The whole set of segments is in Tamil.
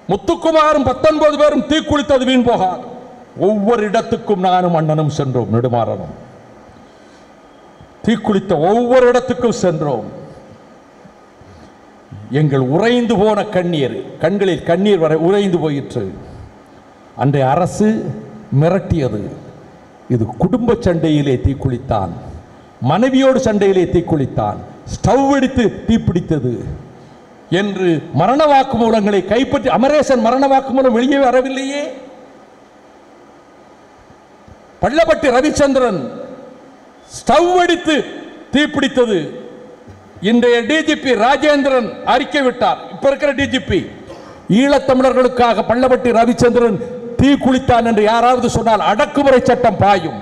முத்துக்குமாரும் பத்தொன்பது பேரும் தீக்குளித்தது வீண் போகாது ஒவ்வொரு இடத்துக்கும் நானும் அண்ணனும் சென்றோம் நெடுமாறனும் தீக்குளித்த ஒவ்வொரு இடத்துக்கும் சென்றோம் எங்கள் உறைந்து போன கண்ணீர் கண்களில் கண்ணீர் வரை உறைந்து போயிற்று அன்றைய அரசு மிரட்டியது இது குடும்ப சண்டையிலே தீக்குளித்தான் மனைவியோடு சண்டையிலே தீக்குளித்தான் ஸ்டவ் வெடித்து தீப்பிடித்தது என்று மரண வாக்குமூலங்களை கைப்பற்றி அமரேசன் மரண வாக்குமூலம் வெளியே வரவில்லையே பள்ளப்பட்டி ரவிச்சந்திரன் ஸ்டவ் வெடித்து தீப்பிடித்தது இன்றைய டிஜிபி ராஜேந்திரன் அறிக்கை விட்டார் இப்ப இருக்கிற டிஜிபி ஈழத்தமிழர்களுக்காக பள்ளப்பட்டி ரவிச்சந்திரன் தீ குளித்தான் என்று யாராவது சொன்னால் அடக்குமுறை சட்டம் பாயும்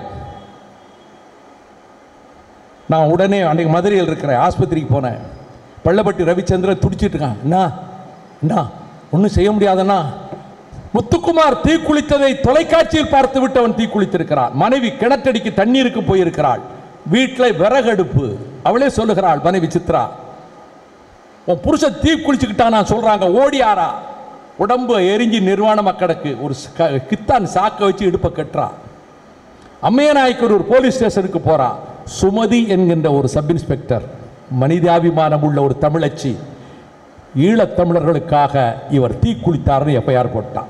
நான் உடனே அன்றைக்கு மதுரையில் இருக்கிறேன் ஆஸ்பத்திரிக்கு போனேன் பள்ளப்பட்டி ரவிச்சந்திரன் துடிச்சிட்டு இருக்கான் என்ன என்ன ஒன்றும் செய்ய முடியாதண்ணா முத்துக்குமார் தீ குளித்ததை தொலைக்காட்சியில் பார்த்து விட்டு அவன் தீ குளித்திருக்கிறான் மனைவி கிணற்றடிக்கு தண்ணீருக்கு போயிருக்கிறாள் வீட்டில் விறகடுப்பு அவளே சொல்லுகிறாள் மனைவி சித்ரா உன் புருஷன் தீ குளிச்சுக்கிட்டான் நான் சொல்றாங்க ஓடியாரா உடம்பு எரிஞ்சு நிர்வாண மக்களுக்கு ஒரு ச- கித்தான் சாக்க வச்சு இடுப்பை கட்டுறா அம்மையநாயக்கர் ஒரு போலீஸ் ஸ்டேஷனுக்கு போறா சுமதி என்கின்ற ஒரு சப் இன்ஸ்பெக்டர் மனிதாபிமானம் உள்ள ஒரு தமிழச்சி ஈழத் தமிழர்களுக்காக இவர் தீக்குளித்தார்னு எஃப்ஐஆர் போட்டான்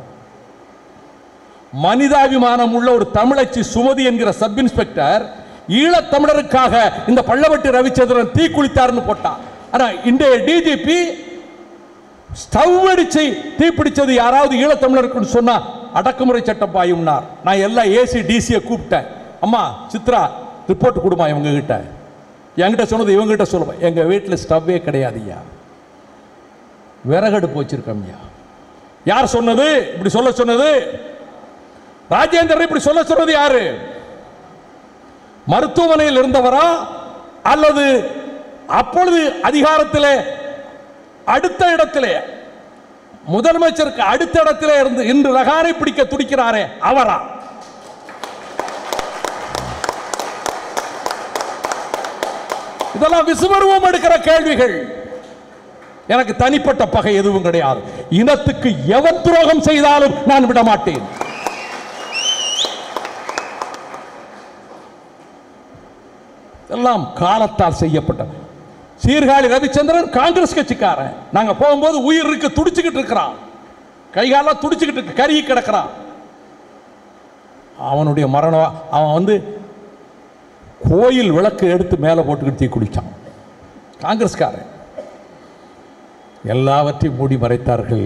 மனிதாபிமானம் உள்ள ஒரு தமிழச்சி சுமதி என்கிற சப் இன்ஸ்பெக்டர் ஈழத் தமிழருக்காக இந்த பள்ளவட்டி ரவிச்சந்திரன் தீக்குளித்தார்னு போட்டான் ஆனா இன்றைய டிஜிபி ஸ்டவ் அடிச்சு தீப்பிடிச்சது யாராவது ஈழத்தமிழருக்குன்னு சொன்னா அடக்குமுறை சட்டம் பாயும்னார் நான் எல்லா ஏசி டிசியை கூப்பிட்டேன் அம்மா சித்ரா ரிப்போர்ட் கொடுமா இவங்க கிட்ட என்கிட்ட சொன்னது இவங்க கிட்ட சொல்லுவேன் எங்க வீட்டில் ஸ்டவ்வே கிடையாது ஐயா விறகடுப்பு வச்சிருக்கோம் ஐயா யார் சொன்னது இப்படி சொல்ல சொன்னது ராஜேந்திரன் இப்படி சொல்ல சொன்னது யாரு மருத்துவமனையில் இருந்தவரா அல்லது அப்பொழுது அதிகாரத்திலே அடுத்த இடத்திலே முதலமைச்சருக்கு அடுத்த இடத்திலே இருந்து இன்று ரகாரை பிடிக்க துடிக்கிறாரே அவரா இதெல்லாம் விசுவருவம் எடுக்கிற கேள்விகள் எனக்கு தனிப்பட்ட பகை எதுவும் கிடையாது இனத்துக்கு எவன் துரோகம் செய்தாலும் நான் விட மாட்டேன் எல்லாம் காலத்தால் செய்யப்பட்ட சீர்காழி ரவிச்சந்திரன் காங்கிரஸ் கட்சிக்காரன் நாங்க போகும்போது உயிர் இருக்கு துடிச்சுக்கிட்டு இருக்கிறான் கைகாலாம் துடிச்சுக்கிட்டு இருக்கு கருகி கிடக்கிறான் அவனுடைய மரணம் அவன் வந்து கோயில் விளக்கு எடுத்து மேலே போட்டுக்கிட்டு தீ குளிச்சான் காங்கிரஸ்காரன் எல்லாவற்றையும் மூடி மறைத்தார்கள்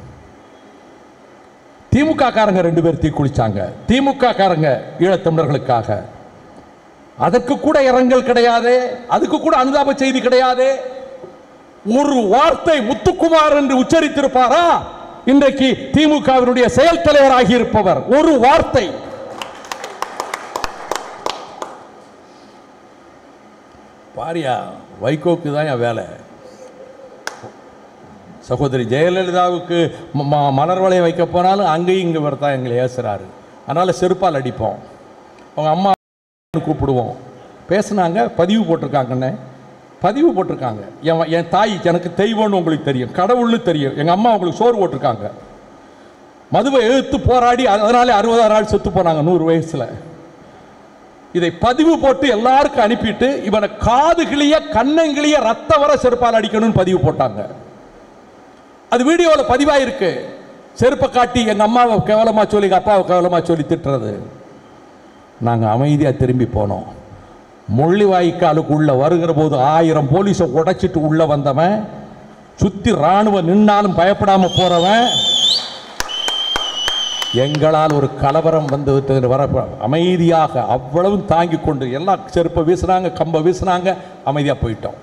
திமுக காரங்க ரெண்டு பேர் தீ குளிச்சாங்க திமுக காரங்க ஈழத்தமிழர்களுக்காக அதற்கு கூட இரங்கல் கிடையாது அதுக்கு கூட அனுதாப செய்தி கிடையாது ஒரு வார்த்தை முத்துக்குமார் என்று உச்சரித்திருப்பாரா இன்றைக்கு திமுகவினுடைய செயல் தலைவராகி இருப்பவர் ஒரு வார்த்தை பாரியா வைகோக்கு தான் என் வேலை சகோதரி ஜெயலலிதாவுக்கு ம- ம- மலர் வளையம் வைக்க போனாலும் அங்கேயும் இங்கே வரதான் எங்களை ஏசுறாரு அதனால் செருப்பால் அடிப்போம் அவங்க அம்மா கூப்பிடுவோம் பேசுனாங்க பதிவு போட்டிருக்காங்கண்ணே பதிவு போட்டிருக்காங்க என் வ- என் தாய் எனக்கு தெய்வம்னு உங்களுக்கு தெரியும் கடவுள்னு தெரியும் எங்கள் அம்மா உங்களுக்கு சோறு போட்டிருக்காங்க மதுவை எதிர்த்து போராடி அதனாலே அறுபதாறு நாள் செத்து போனாங்க நூறு வயசில் இதை பதிவு போட்டு எல்லாருக்கும் அனுப்பிட்டு இவனை காது கிளிய கண்ணங்கிளிய ரத்த வர செருப்பால் அடிக்கணும்னு பதிவு போட்டாங்க அது வீடியோவில் பதிவாயிருக்கு செருப்பை காட்டி எங்கள் அம்மாவை கேவலமாக சொல்லி எங்கள் அப்பாவை கேவலமாக சொல்லி திட்டுறது நாங்கள் அமைதியாக திரும்பி போனோம் முள்ளிவாய்க்காலுக்கு உள்ள வருகிற போது ஆயிரம் போலீஸை உடைச்சிட்டு உள்ள வந்தவன் சுத்தி ராணுவம் நின்னாலும் பயப்படாம போறவன் எங்களால் ஒரு கலவரம் வந்து விட்டது வர அமைதியாக அவ்வளவும் தாங்கி கொண்டு எல்லாம் செருப்பை வீசுனாங்க கம்பை வீசுனாங்க அமைதியாக போயிட்டோம்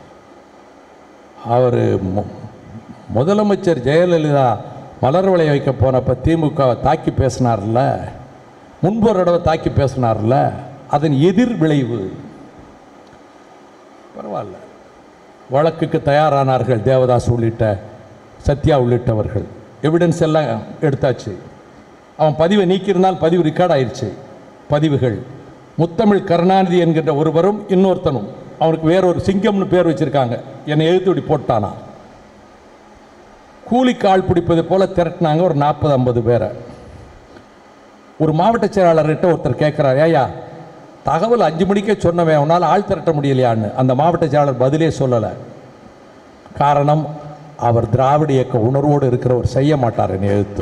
அவர் முதலமைச்சர் ஜெயலலிதா மலர் வளைய வைக்க போனப்ப திமுகவை தாக்கி பேசினார்ல முன்பு ஒரு தடவை தாக்கி பேசினார்ல அதன் எதிர் விளைவு பரவாயில்ல வழக்குக்கு தயாரானார்கள் தேவதாஸ் உள்ளிட்ட சத்யா உள்ளிட்டவர்கள் எவிடன்ஸ் எல்லாம் எடுத்தாச்சு அவன் பதிவை நீக்கியிருந்தால் பதிவு ரெக்கார்ட் ஆயிடுச்சு பதிவுகள் முத்தமிழ் கருணாநிதி என்கின்ற ஒருவரும் இன்னொருத்தனும் அவனுக்கு வேறொரு சிங்கம்னு பேர் வச்சிருக்காங்க என்னை எழுத்து இப்படி போட்டானா கூலிக்கு ஆள் பிடிப்பது போல திரட்டினாங்க ஒரு நாற்பது ஐம்பது பேரை ஒரு மாவட்ட செயலாளர்கிட்ட ஒருத்தர் கேட்குறாரு ஏயா தகவல் அஞ்சு மணிக்கே சொன்னவன் உன்னால் ஆள் திரட்ட முடியலையான்னு அந்த மாவட்ட செயலாளர் பதிலே சொல்லலை காரணம் அவர் திராவிட இயக்க உணர்வோடு இருக்கிறவர் செய்ய மாட்டார் என்னை எழுத்து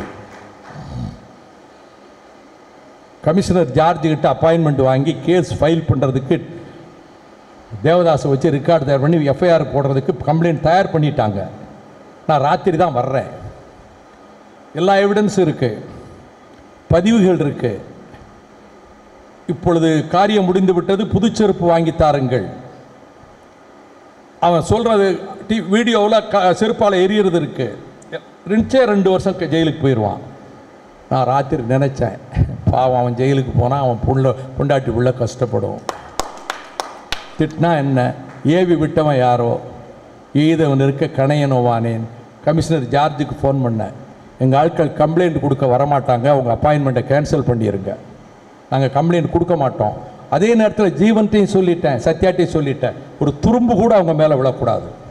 கமிஷனர் ஜார்ஜ் கிட்ட அப்பாயின்மெண்ட் வாங்கி கேஸ் ஃபைல் பண்ணுறதுக்கு தேவதாஸை வச்சு ரெக்கார்டு தயார் பண்ணி எஃப்ஐஆர் போடுறதுக்கு கம்ப்ளைண்ட் தயார் பண்ணிட்டாங்க நான் ராத்திரி தான் வர்றேன் எல்லா எவிடன்ஸும் இருக்குது பதிவுகள் இருக்கு இப்பொழுது காரியம் முடிந்து விட்டது புதுச்செருப்பு வாங்கி தாருங்கள் அவன் சொல்றது டி வீடியோவில் க செருப்பால் எரியறது இருக்கு ரெண்டே ரெண்டு வருஷம் க- ஜெயிலுக்கு போயிடுவான் நான் ராத்திரி நினச்சேன் பாவம் அவன் ஜெயிலுக்கு போனால் அவன் புள்ள பொண்டாட்டி புள்ள கஷ்டப்படும் திட்டினா என்ன ஏவி விட்டவன் யாரோ ஈதவன் இருக்க கணையனோவானேன் கமிஷனர் ஜார்ஜுக்கு ஃபோன் பண்ணேன் எங்கள் ஆட்கள் கம்ப்ளைண்ட் கொடுக்க வரமாட்டாங்க அவங்க அப்பாயின்மெண்ட்டை கேன்சல் பண்ணிடுங்க நாங்கள் கம்ப்ளைண்ட் கொடுக்க மாட்டோம் அதே நேரத்தில் ஜீவன்ட்டையும் சொல்லிட்டேன் சத்யாட்டையும் சொல்லிட்டேன் ஒரு துரும்பு கூட அவங்க மேலே விழக்கூடாது